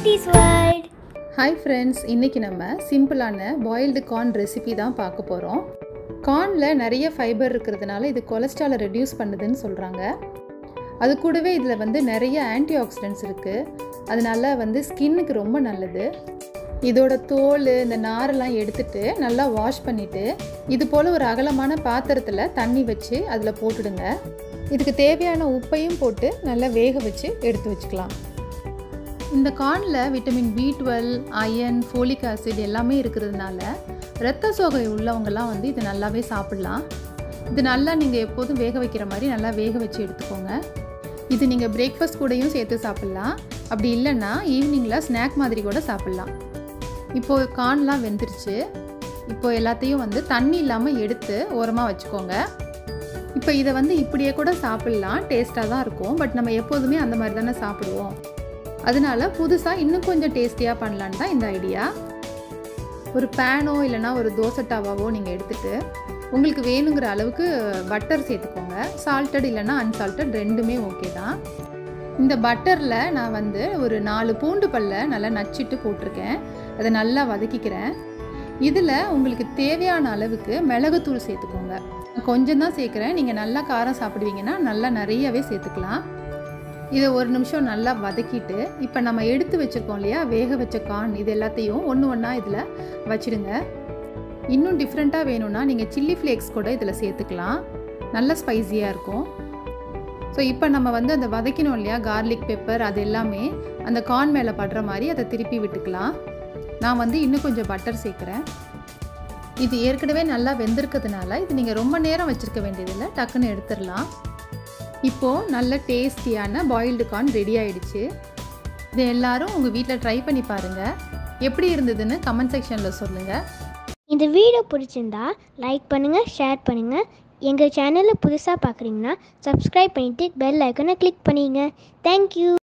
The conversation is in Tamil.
குட்டீஸ் வேர்ல்ட் ஹாய் ஃப்ரெண்ட்ஸ் இன்றைக்கி நம்ம சிம்பிளான பாயில்டு கார்ன் ரெசிபி தான் பார்க்க போகிறோம் கார்னில் நிறைய ஃபைபர் இருக்கிறதுனால இது கொலஸ்ட்ராலை ரெடியூஸ் பண்ணுதுன்னு சொல்கிறாங்க அது கூடவே இதில் வந்து நிறைய ஆன்டி ஆக்சிடென்ட்ஸ் இருக்குது அதனால வந்து ஸ்கின்னுக்கு ரொம்ப நல்லது இதோட தோல் இந்த நாரெல்லாம் எடுத்துட்டு நல்லா வாஷ் பண்ணிவிட்டு இது போல் ஒரு அகலமான பாத்திரத்தில் தண்ணி வச்சு அதில் போட்டுடுங்க இதுக்கு தேவையான உப்பையும் போட்டு நல்லா வேக வச்சு எடுத்து வச்சுக்கலாம் இந்த கார்னில் vitamin B twelve iron folic acid எல்லாமே இருக்கிறதுனால இரத்த சோகை உள்ளவங்கலாம் வந்து இது நல்லாவே சாப்பிட்லாம் இது நல்லா நீங்கள் எப்போதும் வேக வைக்கிற மாதிரி நல்லா வேக வச்சு எடுத்துக்கோங்க இது நீங்கள் பிரேக்ஃபாஸ்ட் கூடயும் சேர்த்து சாப்பிட்லாம் அப்படி இல்லைன்னா ஈவினிங்கில் ஸ்நாக் மாதிரி கூட சாப்பிட்லாம் இப்போது கார்ன்லாம் வெந்துருச்சு இப்போ எல்லாத்தையும் வந்து தண்ணி இல்லாமல் எடுத்து ஓரமாக வச்சுக்கோங்க இப்போ இதை வந்து இப்படியே கூட சாப்பிட்லாம் டேஸ்ட்டாக தான் இருக்கும் பட் நம்ம எப்போதுமே அந்த மாதிரி தானே சாப்பிடுவோம் அதனால புதுசாக இன்னும் கொஞ்சம் டேஸ்டியாக பண்ணலான்னு தான் இந்த ஐடியா ஒரு பேனோ இல்லைனா ஒரு தோசை டவாவோ நீங்கள் எடுத்துகிட்டு உங்களுக்கு வேணுங்கிற அளவுக்கு பட்டர் சேர்த்துக்கோங்க சால்ட்டட் இல்லைனா அன்சால்ட்டட் ரெண்டுமே ஓகே தான் இந்த பட்டரில் நான் வந்து ஒரு நாலு பூண்டு பல்ல நல்லா நச்சிட்டு போட்டிருக்கேன் அதை நல்லா வதக்கிக்கிறேன் இதில் உங்களுக்கு தேவையான அளவுக்கு மிளகுத்தூள் சேர்த்துக்கோங்க கொஞ்சம் தான் சேர்க்குறேன் நீங்கள் நல்லா காரம் சாப்பிடுவீங்கன்னா நல்லா நிறையவே சேர்த்துக்கலாம் இதை ஒரு நிமிஷம் நல்லா வதக்கிட்டு இப்போ நம்ம எடுத்து வச்சுருக்கோம் இல்லையா வேக வச்ச கார்ன் இது எல்லாத்தையும் ஒன்று ஒன்றா இதில் வச்சிடுங்க இன்னும் டிஃப்ரெண்ட்டாக வேணும்னா நீங்கள் சில்லி ஃப்ளேக்ஸ் கூட இதில் சேர்த்துக்கலாம் நல்ல ஸ்பைஸியாக இருக்கும் ஸோ இப்போ நம்ம வந்து அந்த வதக்கினோம் இல்லையா கார்லிக் பெப்பர் அது எல்லாமே அந்த கார்ன் மேலே படுற மாதிரி அதை திருப்பி விட்டுக்கலாம் நான் வந்து இன்னும் கொஞ்சம் பட்டர் சேர்க்குறேன் இது ஏற்கனவே நல்லா வெந்திருக்கிறதுனால இது நீங்கள் ரொம்ப நேரம் வச்சுருக்க வேண்டியதில்லை டக்குன்னு எடுத்துடலாம் இப்போது நல்ல டேஸ்டியான பாயில்டு கார்ன் ரெடி ஆயிடுச்சு இதை எல்லாரும் உங்கள் வீட்டில் ட்ரை பண்ணி பாருங்கள் எப்படி இருந்ததுன்னு கமெண்ட் செக்ஷனில் சொல்லுங்கள் இந்த வீடியோ பிடிச்சிருந்தா லைக் பண்ணுங்கள் ஷேர் பண்ணுங்கள் எங்கள் சேனலை புதுசாக பார்க்குறீங்கன்னா சப்ஸ்கிரைப் பண்ணிவிட்டு பெல் ஐக்கனை கிளிக் பண்ணிங்க தேங்க்யூ